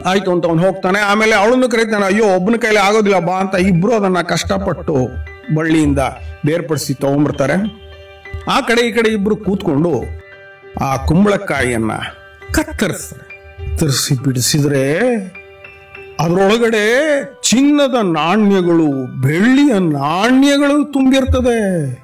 ಆಯ್ತು ಅಂತ ಅವ್ನು ಹೋಗ್ತಾನೆ ಆಮೇಲೆ ಅವಳನ್ನು ಕರೀತಾನೆ ಅಯ್ಯೋ ಒಬ್ಬನ ಕೈಲಿ ಆಗೋದಿಲ್ಲ ಬಾ ಅಂತ ಇಬ್ರು ಅದನ್ನ ಕಷ್ಟಪಟ್ಟು ಬಳ್ಳಿಯಿಂದ ಬೇರ್ಪಡಿಸಿ ತಗೊಂಡ್ಬರ್ತಾರೆ ಆ ಕಡೆ ಈ ಕಡೆ ಇಬ್ರು ಕೂತ್ಕೊಂಡು ಆ ಕುಂಬಳಕಾಯಿಯನ್ನ ಕತ್ತರಿಸ್ತಾರೆ ಕತ್ತರಿಸಿ ಬಿಡಿಸಿದ್ರೆ ಅದರೊಳಗಡೆ ಚಿನ್ನದ ನಾಣ್ಯಗಳು ಬೆಳ್ಳಿಯ ನಾಣ್ಯಗಳು ತುಂಬಿರ್ತದೆ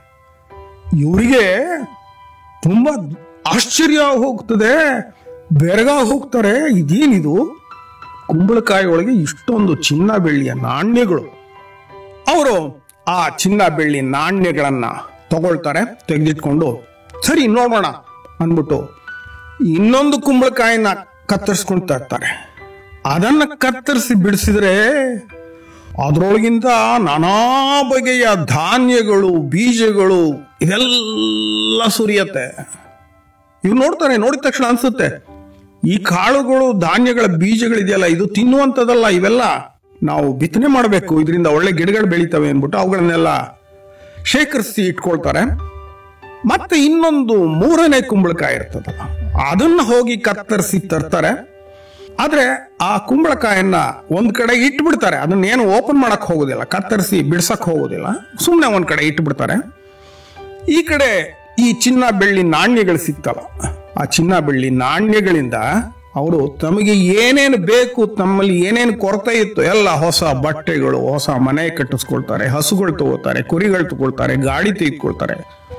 ಇವರಿಗೆ ತುಂಬಾ ಆಶ್ಚರ್ಯ ಹೋಗ್ತದೆ ಬೆರಗ ಹೋಗ್ತಾರೆ ಇದೇನಿದು ಕುಂಬಳಕಾಯಿ ಒಳಗೆ ಇಷ್ಟೊಂದು ಚಿನ್ನ ಬೆಳ್ಳಿಯ ನಾಣ್ಯಗಳು ಅವರು ಆ ಚಿನ್ನ ಬೆಳ್ಳಿ ನಾಣ್ಯಗಳನ್ನ ತಗೊಳ್ತಾರೆ ತೆಗೆದಿಟ್ಕೊಂಡು ಸರಿ ನೋಡೋಣ ಅಂದ್ಬಿಟ್ಟು ಇನ್ನೊಂದು ಕುಂಬಳಕಾಯಿನ ಕತ್ತರಿಸ್ಕೊಂತ ಇರ್ತಾರೆ ಅದನ್ನ ಕತ್ತರಿಸಿ ಬಿಡಿಸಿದ್ರೆ ಅದರೊಳಗಿಂದ ನಾನಾ ಬಗೆಯ ಧಾನ್ಯಗಳು ಬೀಜಗಳು ಇದೆಲ್ಲ ಸುರಿಯತ್ತೆ ಇವ್ ನೋಡ್ತಾರೆ ನೋಡಿದ ತಕ್ಷಣ ಅನ್ಸುತ್ತೆ ಈ ಕಾಳುಗಳು ಧಾನ್ಯಗಳ ಬೀಜಗಳಿದೆಯಲ್ಲ ಇದು ತಿನ್ನುವಂಥದ್ದಲ್ಲ ಇವೆಲ್ಲ ನಾವು ಬಿತ್ತನೆ ಮಾಡಬೇಕು ಇದರಿಂದ ಒಳ್ಳೆ ಗಿಡಗಳು ಬೆಳಿತವೆ ಅಂದ್ಬಿಟ್ಟು ಅವುಗಳನ್ನೆಲ್ಲ ಶೇಖರಿಸಿ ಇಟ್ಕೊಳ್ತಾರೆ ಮತ್ತೆ ಇನ್ನೊಂದು ಮೂರನೇ ಕುಂಬಳಕಾಯಿ ಇರ್ತದಲ್ಲ ಅದನ್ನ ಹೋಗಿ ಕತ್ತರಿಸಿ ತರ್ತಾರೆ ಆದ್ರೆ ಆ ಕುಂಬಳಕಾಯನ್ನ ಒಂದ್ ಕಡೆ ಇಟ್ಬಿಡ್ತಾರೆ ಅದನ್ನ ಏನು ಓಪನ್ ಮಾಡಕ್ ಹೋಗೋದಿಲ್ಲ ಕತ್ತರಿಸಿ ಬಿಡ್ಸಕ್ ಹೋಗೋದಿಲ್ಲ ಸುಮ್ಮನೆ ಒಂದ್ ಕಡೆ ಇಟ್ಬಿಡ್ತಾರೆ ಈ ಕಡೆ ಈ ಚಿನ್ನ ಬೆಳ್ಳಿ ನಾಣ್ಯಗಳು ಸಿಗ್ತಲ್ಲ ಆ ಚಿನ್ನ ಬೆಳ್ಳಿ ನಾಣ್ಯಗಳಿಂದ ಅವರು ತಮಗೆ ಏನೇನು ಬೇಕು ತಮ್ಮಲ್ಲಿ ಏನೇನು ಕೊರತೆ ಇತ್ತು ಎಲ್ಲ ಹೊಸ ಬಟ್ಟೆಗಳು ಹೊಸ ಮನೆ ಕಟ್ಟಿಸ್ಕೊಳ್ತಾರೆ ಹಸುಗಳು ತಗೋತಾರೆ ಕುರಿಗಳು ತಗೊಳ್ತಾರೆ ಗಾಡಿ ತೆಗೆದುಕೊಳ್ತಾರೆ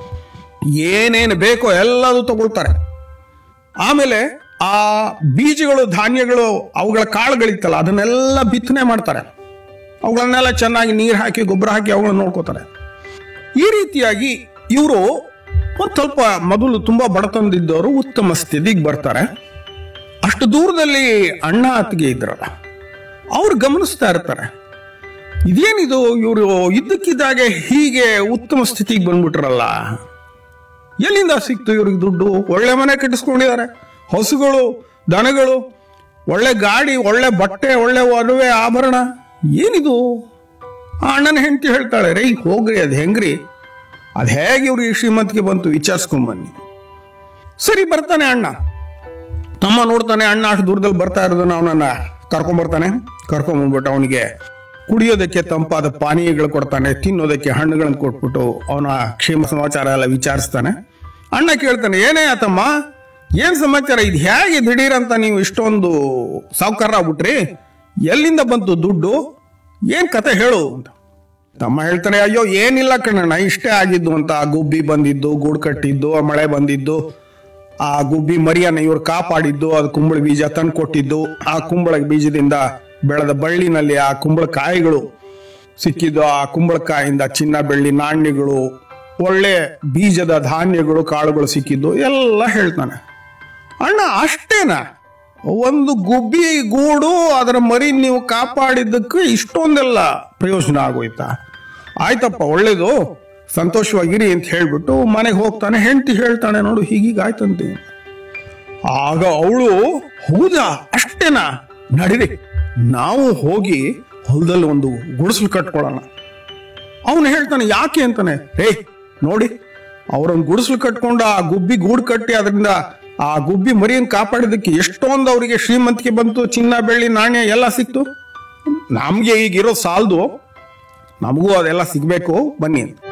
ಏನೇನು ಬೇಕೋ ಎಲ್ಲದೂ ತಗೊಳ್ತಾರೆ ಆಮೇಲೆ ಆ ಬೀಜಗಳು ಧಾನ್ಯಗಳು ಅವುಗಳ ಕಾಳುಗಳಿತ್ತಲ್ಲ ಅದನ್ನೆಲ್ಲ ಬಿತ್ತನೆ ಮಾಡ್ತಾರೆ ಅವುಗಳನ್ನೆಲ್ಲ ಚೆನ್ನಾಗಿ ನೀರು ಹಾಕಿ ಗೊಬ್ಬರ ಹಾಕಿ ಅವುಗಳನ್ನ ನೋಡ್ಕೋತಾರೆ ಈ ರೀತಿಯಾಗಿ ಇವರು ಒಂದು ಸ್ವಲ್ಪ ಮೊದಲು ತುಂಬಾ ಬಡತನದಿದ್ದವರು ಉತ್ತಮ ಸ್ಥಿತಿಗೆ ಬರ್ತಾರೆ ಅಷ್ಟು ದೂರದಲ್ಲಿ ಅಣ್ಣ ಅತ್ತಿಗೆ ಇದ್ರಲ್ಲ ಅವ್ರು ಗಮನಿಸ್ತಾ ಇರ್ತಾರೆ ಇದೇನಿದು ಇವರು ಇದ್ದಕ್ಕಿದ್ದಾಗೆ ಹೀಗೆ ಉತ್ತಮ ಸ್ಥಿತಿಗೆ ಬಂದ್ಬಿಟ್ರಲ್ಲ ಎಲ್ಲಿಂದ ಸಿಕ್ತು ಇವ್ರಿಗೆ ದುಡ್ಡು ಒಳ್ಳೆ ಮನೆ ಕಟ್ಟಿಸ್ಕೊಂಡಿದ್ದಾರೆ ಹಸುಗಳು ದನಗಳು ಒಳ್ಳೆ ಗಾಡಿ ಒಳ್ಳೆ ಬಟ್ಟೆ ಒಳ್ಳೆ ಒಡವೆ ಆಭರಣ ಏನಿದು ಆ ಅಣ್ಣನ ಹೆಂಡತಿ ಹೇಳ್ತಾಳೆ ರೈ ಹೋಗ್ರಿ ಅದ್ ಹೆಂಗ್ರಿ ಅದ್ ಹೇಗೆ ಇವ್ರಿಗೆ ಶ್ರೀಮಂತಿಗೆ ಬಂತು ವಿಚಾರಿಸ್ಕೊಂಡ್ ಬನ್ನಿ ಸರಿ ಬರ್ತಾನೆ ಅಣ್ಣ ತಮ್ಮ ನೋಡ್ತಾನೆ ಅಣ್ಣ ಅಷ್ಟು ದೂರದಲ್ಲಿ ಬರ್ತಾ ಇರೋದನ್ನ ಅವನನ್ನ ಕರ್ಕೊಂಡ್ಬರ್ತಾನೆ ಕರ್ಕೊಂಡ್ಬಂದ್ಬಿಟ್ಟು ಅವನಿಗೆ ಕುಡಿಯೋದಕ್ಕೆ ತಂಪಾದ ಪಾನೀಯಗಳು ಕೊಡ್ತಾನೆ ತಿನ್ನೋದಕ್ಕೆ ಹಣ್ಣುಗಳನ್ನು ಕೊಟ್ಬಿಟ್ಟು ಅವನ ಕ್ಷೇಮ ಸಮಾಚಾರ ಎಲ್ಲ ವಿಚಾರಿಸ್ತಾನೆ ಅಣ್ಣ ಕೇಳ್ತಾನೆ ಏನೇ ಆತಮ್ಮ ಏನ್ ಸಮಾಚಾರ ಇದು ಹೇಗೆ ದಿಢೀರ್ ಅಂತ ನೀವು ಇಷ್ಟೊಂದು ಸಾವುಕಾರ ಆಗ್ಬಿಟ್ರಿ ಎಲ್ಲಿಂದ ಬಂತು ದುಡ್ಡು ಏನ್ ಕತೆ ಹೇಳು ಅಂತ ತಮ್ಮ ಹೇಳ್ತಾನೆ ಅಯ್ಯೋ ಏನಿಲ್ಲ ಕಣಣ್ಣ ಇಷ್ಟೇ ಆಗಿದ್ದು ಅಂತ ಆ ಗುಬ್ಬಿ ಬಂದಿದ್ದು ಗೂಡು ಕಟ್ಟಿದ್ದು ಆ ಮಳೆ ಬಂದಿದ್ದು ಆ ಗುಬ್ಬಿ ಮರಿಯನ್ನ ಇವ್ರು ಕಾಪಾಡಿದ್ದು ಅದು ಕುಂಬಳ ಬೀಜ ತಂದು ಕೊಟ್ಟಿದ್ದು ಆ ಕುಂಬಳ ಬೀಜದಿಂದ ಬೆಳೆದ ಬಳ್ಳಿನಲ್ಲಿ ಆ ಕುಂಬಳಕಾಯಿಗಳು ಸಿಕ್ಕಿದ್ದು ಆ ಕುಂಬಳಕಾಯಿಂದ ಚಿನ್ನ ಬೆಳ್ಳಿ ನಾಣ್ಯಗಳು ಒಳ್ಳೆ ಬೀಜದ ಧಾನ್ಯಗಳು ಕಾಳುಗಳು ಸಿಕ್ಕಿದ್ದು ಎಲ್ಲ ಹೇಳ್ತಾನೆ ಅಣ್ಣ ಅಷ್ಟೇನಾ ಒಂದು ಗುಬ್ಬಿ ಗೂಡು ಅದರ ಮರಿ ನೀವು ಕಾಪಾಡಿದ್ದಕ್ಕೆ ಇಷ್ಟೊಂದೆಲ್ಲ ಪ್ರಯೋಜನ ಆಗೋಯ್ತಾ ಆಯ್ತಪ್ಪ ಒಳ್ಳೇದು ಸಂತೋಷವಾಗಿರಿ ಅಂತ ಹೇಳ್ಬಿಟ್ಟು ಮನೆಗೆ ಹೋಗ್ತಾನೆ ಹೆಂಡತಿ ಹೇಳ್ತಾನೆ ನೋಡು ಹೀಗೀಗ ಆಯ್ತಂತೆ ಆಗ ಅವಳು ಹೌದಾ ಅಷ್ಟೇನಾ ನಡೀರಿ ನಾವು ಹೋಗಿ ಹೊಲದಲ್ಲಿ ಒಂದು ಗುಡಿಸಲು ಕಟ್ಕೊಳ್ಳೋಣ ಅವನು ಹೇಳ್ತಾನೆ ಯಾಕೆ ಅಂತಾನೆ ರೇ ನೋಡಿ ಅವರೊಂದು ಗುಡಿಸಲು ಕಟ್ಕೊಂಡು ಆ ಗುಬ್ಬಿ ಗೂಡು ಕಟ್ಟಿ ಅದರಿಂದ ಆ ಗುಬ್ಬಿ ಮರಿಯನ್ನು ಕಾಪಾಡಿದಕ್ಕೆ ಎಷ್ಟೊಂದು ಅವರಿಗೆ ಶ್ರೀಮಂತಿಕೆ ಬಂತು ಚಿನ್ನ ಬೆಳ್ಳಿ ನಾಣ್ಯ ಎಲ್ಲ ಸಿಕ್ತು ನಮ್ಗೆ ಈಗ ಇರೋ ಸಾಲದು ನಮಗೂ ಅದೆಲ್ಲ ಸಿಗ್ಬೇಕು ಬನ್ನಿ ಅಂತ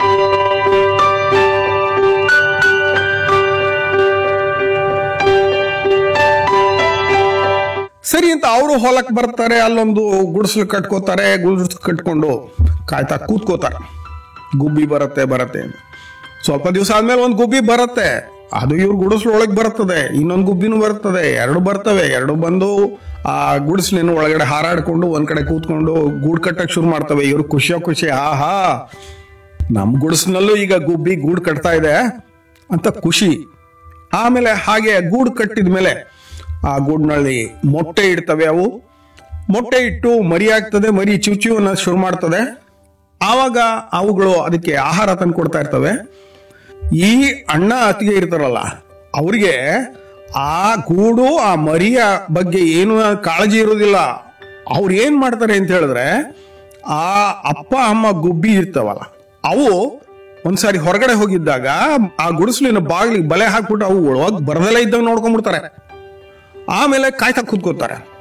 ಸರಿ ಅಂತ ಅವರು ಹೊಲಕ್ ಬರ್ತಾರೆ ಅಲ್ಲೊಂದು ಗುಡಿಸಲು ಕಟ್ಕೋತಾರೆ ಗುಡಿಸಲು ಕಟ್ಕೊಂಡು ಕಾಯ್ತಾ ಕೂತ್ಕೋತಾರೆ ಗುಬ್ಬಿ ಬರತ್ತೆ ಬರತ್ತೆ ಅಂತ. ಸ್ವಲ್ಪ ದಿವಸ ಆದ್ಮೇಲೆ ಒಂದು ಗುಬ್ಬಿ ಬರತ್ತೆ ಅದು ಇವ್ರ ಗುಡಿಸ್ಲು ಒಳಗೆ ಬರ್ತದೆ ಇನ್ನೊಂದು ಗುಬ್ಬಿನೂ ಬರ್ತದೆ ಎರಡು ಬರ್ತವೆ ಎರಡು ಬಂದು ಆ ಗುಡಿಸ್ಲಿನ ಒಳಗಡೆ ಹಾರಾಡ್ಕೊಂಡು ಒಂದ್ ಕಡೆ ಕೂತ್ಕೊಂಡು ಗೂಡ್ ಕಟ್ಟಕ್ ಶುರು ಮಾಡ್ತವೆ ಇವ್ರು ಖುಷಿಯ ಖುಷಿ ಆಹಾ ನಮ್ ಗುಡಿಸ್ನಲ್ಲೂ ಈಗ ಗುಬ್ಬಿ ಗೂಡು ಕಟ್ತಾ ಇದೆ ಅಂತ ಖುಷಿ ಆಮೇಲೆ ಹಾಗೆ ಗೂಡು ಕಟ್ಟಿದ ಮೇಲೆ ಆ ಗೂಡ್ನಲ್ಲಿ ಮೊಟ್ಟೆ ಇಡ್ತವೆ ಅವು ಮೊಟ್ಟೆ ಇಟ್ಟು ಮರಿ ಆಗ್ತದೆ ಮರಿ ಚಿವ್ ಅನ್ನೋದು ಶುರು ಮಾಡ್ತದೆ ಆವಾಗ ಅವುಗಳು ಅದಕ್ಕೆ ಆಹಾರ ತಂದು ಕೊಡ್ತಾ ಇರ್ತವೆ ಈ ಅಣ್ಣ ಅತ್ತಿಗೆ ಇರ್ತಾರಲ್ಲ ಅವ್ರಿಗೆ ಆ ಗೂಡು ಆ ಮರಿಯ ಬಗ್ಗೆ ಏನು ಕಾಳಜಿ ಇರೋದಿಲ್ಲ ಅವ್ರು ಏನ್ ಮಾಡ್ತಾರೆ ಅಂತ ಹೇಳಿದ್ರೆ ಆ ಅಪ್ಪ ಅಮ್ಮ ಗುಬ್ಬಿ ಇರ್ತಾವಲ್ಲ ಅವು ಒಂದ್ಸಾರಿ ಹೊರಗಡೆ ಹೋಗಿದ್ದಾಗ ಆ ಗುಡಿಸಲಿನ ಬಾಗಿಲಿಗೆ ಬಲೆ ಹಾಕ್ಬಿಟ್ಟು ಅವು ಒಳಗೆ ಬರದಲ್ಲೇ ಇದ್ದಂಗೆ ನೋಡ್ಕೊಂಡ್ಬಿಡ್ತಾರೆ ಆಮೇಲೆ ಕಾಯ್ತಾ ಕೂತ್ಕೋತಾರೆ